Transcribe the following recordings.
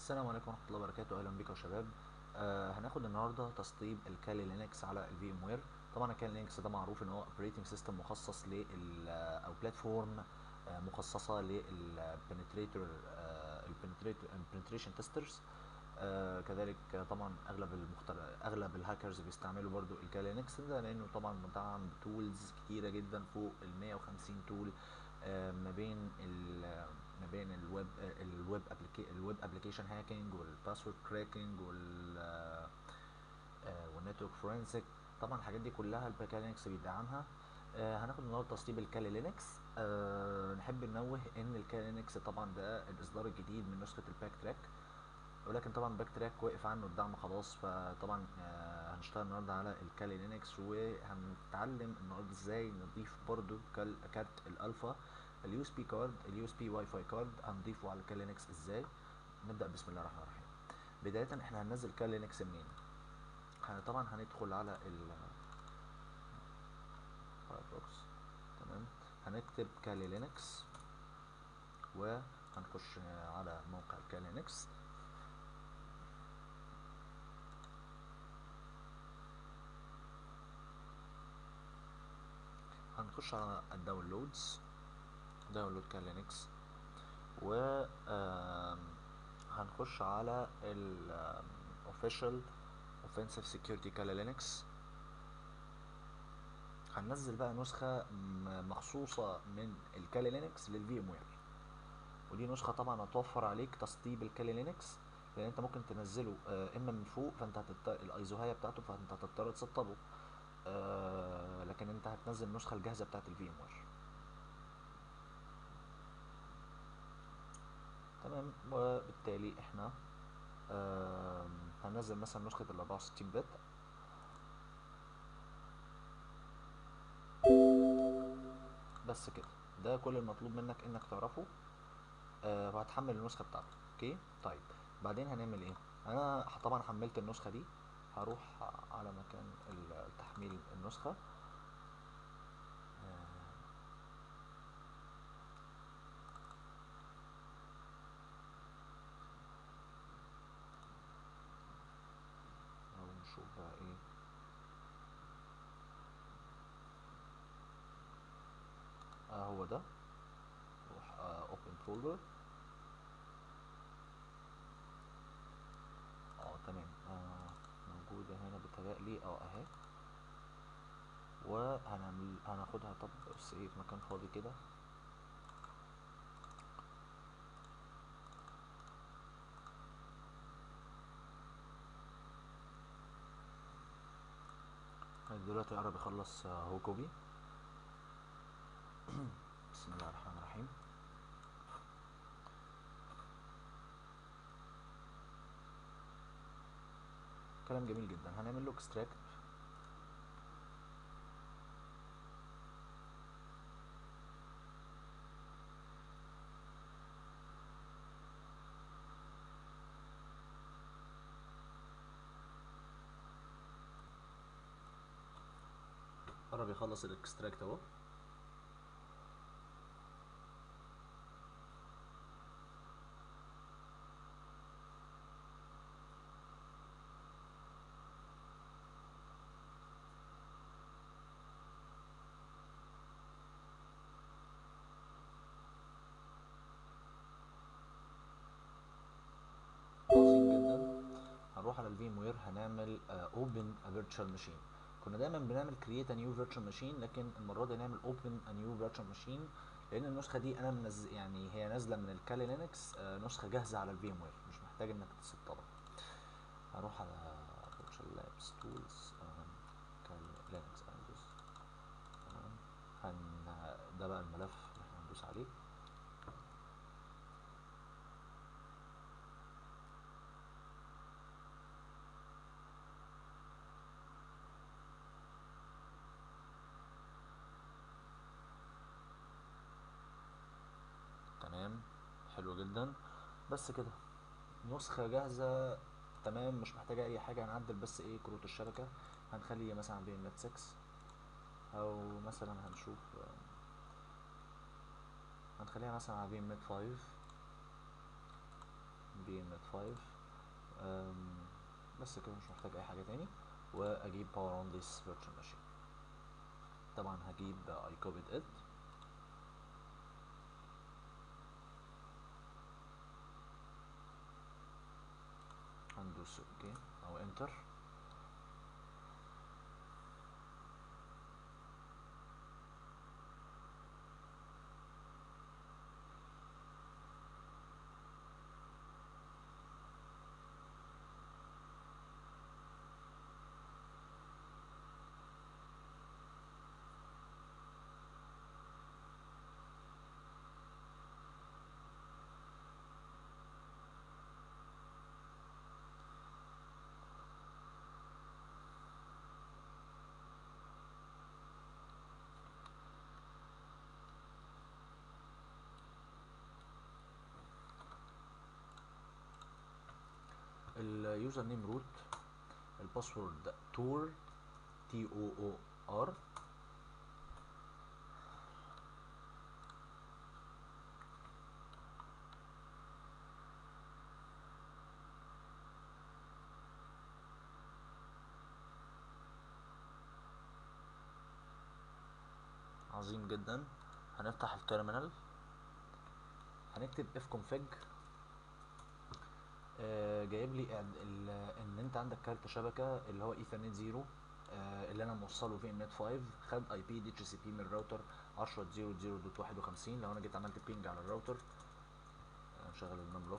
السلام عليكم ورحمة الله وبركاته أهلا بكم يا شباب آه هناخد النهاردة تسطيب الكالي لينكس على الفي ام وير طبعا الكالي لينكس ده معروف ان هو اوبريتنج سيستم مخصص لل او بلاتفورم آه مخصصة للبنتريتور البنتريشن تيسترز آه كذلك آه، طبعا اغلب المختل... اغلب الهاكرز بيستعملوا برضو الكالي لينكس ده لانه طبعا مدعم بتولز كتيره جدا فوق ال 150 تول آه، ما بين ال ما بين الويب آه، الويب أبليكي الويب ابلكيشن هاكينج والباسورد كراكنج وال آه، آه، والنتورك فورنسيك طبعا الحاجات دي كلها الكالي لينكس بيدعمها آه، هناخد النهارده تسطيب الكالي لينكس آه، نحب ننوه ان الكالي لينكس طبعا ده الاصدار الجديد من نسخه الباك تراك ولكن طبعا باك تراك وقف عنه الدعم خلاص فطبعا آه، هنشتغل النهارده على الكالي لينكس وهنتعلم النهارده ازاي نضيف برضو كال- كارت الالفا اليو اس بي كارد اليو اس بي واي فاي كارد هنضيفه على الكالي لينكس ازاي نبدا بسم الله الرحمن الرحيم بدايه احنا هننزل كالي لينكس منين هن- طبعا هندخل على ال فايرفوكس تمام هنكتب كالي لينكس وهنخش على موقع الكالي لينكس هنخش على الداونلودز داونلود كالينكس و آم، هنخش على ال آم، official offensive security كالي لينكس هننزل بقى نسخة م- مخصوصة من الكالي لينكس للفي ام وير ودي نسخة طبعا هتوفر عليك تسطيب الكالي لينكس لان انت ممكن تنزله آه، اما من فوق فانت هتضطر الايزوهاية بتاعته فانت هتضطر تسطبه آه، لكن انت هتنزل النسخة الجاهزة بتاعت الفي ام وير تمام وبالتالي احنا آم، هننزل مثلا نسخة ال 64 بت بس كده ده كل المطلوب منك انك تعرفه آه، وهتحمل النسخة بتاعته اوكي طيب بعدين هنعمل ايه انا ح- طبعا حملت النسخة دي هروح على مكان ال- تحميل النسخة او نشوف بقى ايه اه هو ده روح اوبن فولدر اه تمام آه موجودة هنا بتهيألي اه اهي وهنعمل هناخدها طب بس ايه في مكان فاضي كده دلوقتي قرب يخلص آه، هو كوبي بسم الله الرحمن الرحيم كلام جميل جدا هنعمل له اكستراكت قرب يخلص الاكستراكت اهو عظيم جدا هنروح على الفيم وير هنعمل اوبن فيرتشوال ماشين كنا دايما بنعمل كرييت ا نيو فيرتشوال ماشين لكن المره دي هنعمل اوبن ا نيو فيرتشوال ماشين لان النسخه دي انا منزل يعني هي نازله من الكالي لينكس آه، نسخه جاهزه على الفيم وير مش محتاج انك تسطبها هروح على فيرتشوال لابس تولز كالي لينكس انجز تمام هن ده بقى الملف اللي احنا هندوس عليه تمام حلو جدا بس كده نسخة جاهزة تمام مش محتاجة أي حاجة هنعدل بس إيه كروت الشبكة هنخليه مثلا بين نت 6 أو مثلا هنشوف آه، هنخليها مثلا على بين نت 5 بي نت 5 أم، بس كده مش محتاج اي حاجه تاني واجيب باور اون ذيس فيرتشوال ماشين طبعا هجيب اي كوبيد ات هندوس اوكي او انتر اليوزر نيم روت الباسورد تور تي او او ار عظيم جدا هنفتح التيرمينال هنكتب اف config آه، جايب لي إعد- ال- ان انت عندك كارت شبكه اللي هو ايثرنت زيرو آه، اللي انا موصله في النت 5 خد اي بي دي اتش سي بي من الراوتر 10.0.0.51 لو انا جيت عملت بينج على الراوتر آه، نشغل النام بلوك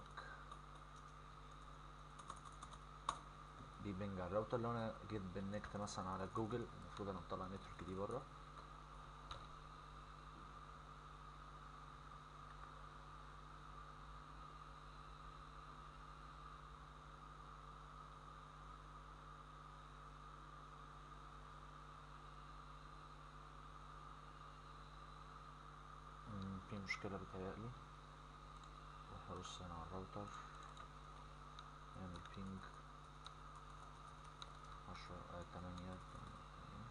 دي بينج على الراوتر لو انا جيت بالنكت مثلا على جوجل المفروض انا مطلع نتورك دي بره مم، في مشكلة بتهيألي روح ابص هنا على الراوتر نعمل بينج عشرة آه تمانية تمانية.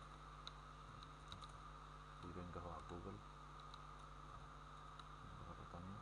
في بينج اهو على جوجل مرة تانية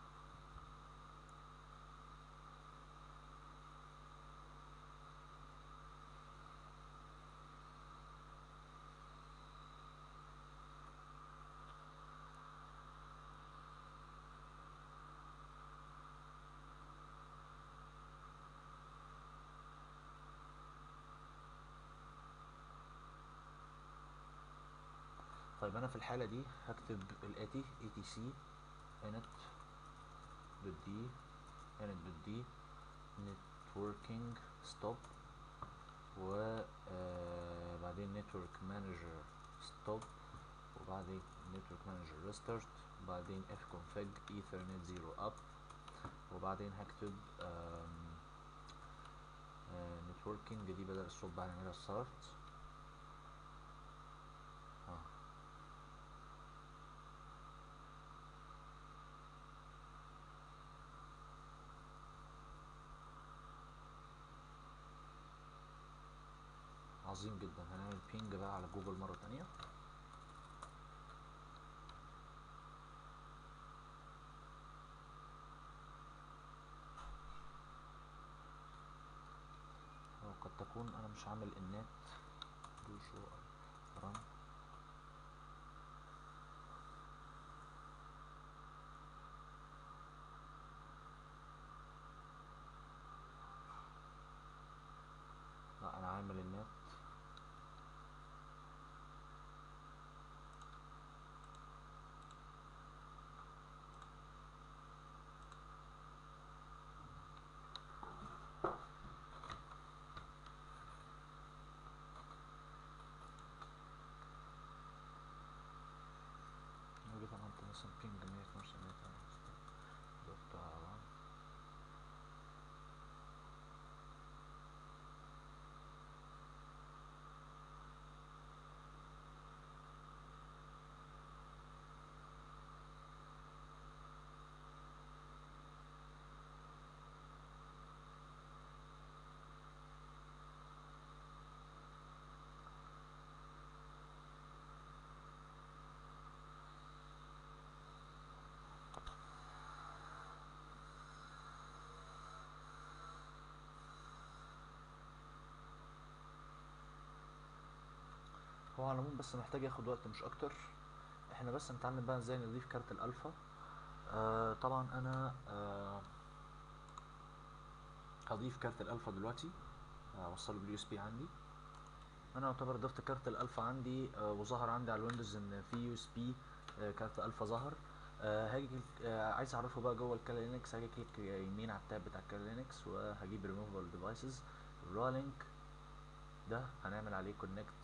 طيب انا في الحالة دي هكتب الاتي etc init دوت دي init دوت دي networking stop و آه بعدين network manager stop وبعدين network manager restart وبعدين fconfig ethernet 0 up وبعدين هكتب آم، آه networking دي بدل الصوت بقى هنعملها start اه عظيم جدا هنعمل بينج بقى على جوجل مرة تانية وقد تكون انا مش عامل النت دو شو رن لا انا عامل النت هو على العموم بس محتاج ياخد وقت مش اكتر احنا بس نتعلم بقى ازاي نضيف كارت الالفا آه طبعا انا آه هضيف كارت الالفا دلوقتي اوصله باليو اس بي عندي انا اعتبر ضفت كارت الالفا عندي آه وظهر عندي على الويندوز ان في يو اس بي كارت الفا ظهر آه هاجي آه عايز اعرفه بقى جوه الكالينكس هاجي كليك يمين على التاب بتاع الكالينكس وهجيب ريموفبل ديفايسز رولينك ده هنعمل عليه كونكت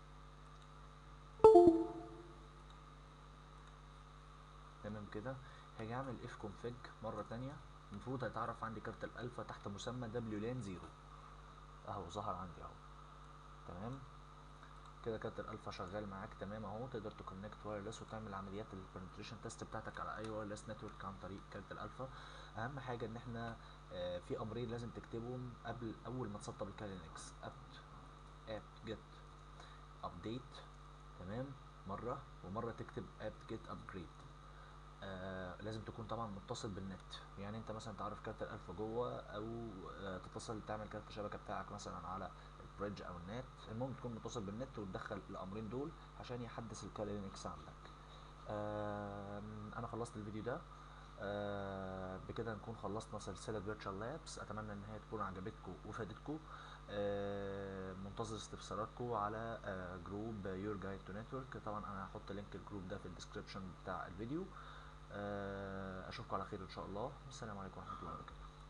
تمام كده هاجي اعمل اف كونفيج مره تانية المفروض هيتعرف عندي كارت الالفا تحت مسمى دبليو لان زيرو اهو ظهر عندي اهو تمام كده كارت الالفا شغال معاك تمام اهو تقدر تكونكت وايرلس وتعمل عمليات البنتريشن تيست بتاعتك على اي وايرلس نتورك عن طريق كارت الالفا اهم حاجه ان احنا آه في امرين لازم تكتبهم قبل اول ما تسطب الكالينكس apt apt get update تمام مره ومره تكتب apt get upgrade آه لازم تكون طبعا متصل بالنت يعني انت مثلا تعرف كارت الالفا جوه او آه تتصل تعمل كارت الشبكه بتاعك مثلا على البريدج او النت المهم تكون متصل بالنت وتدخل الامرين دول عشان يحدث الكالينكس عندك آه انا خلصت الفيديو ده آه بكده نكون خلصنا سلسله فيرتشوال لابس اتمنى ان هي تكون عجبتكم وفادتكم آه منتظر استفساراتكم على آه جروب يور جايد تو نتورك طبعا انا هحط لينك الجروب ده في الديسكربشن بتاع الفيديو اشوفكم على خير ان شاء الله والسلام عليكم ورحمه الله وبركاته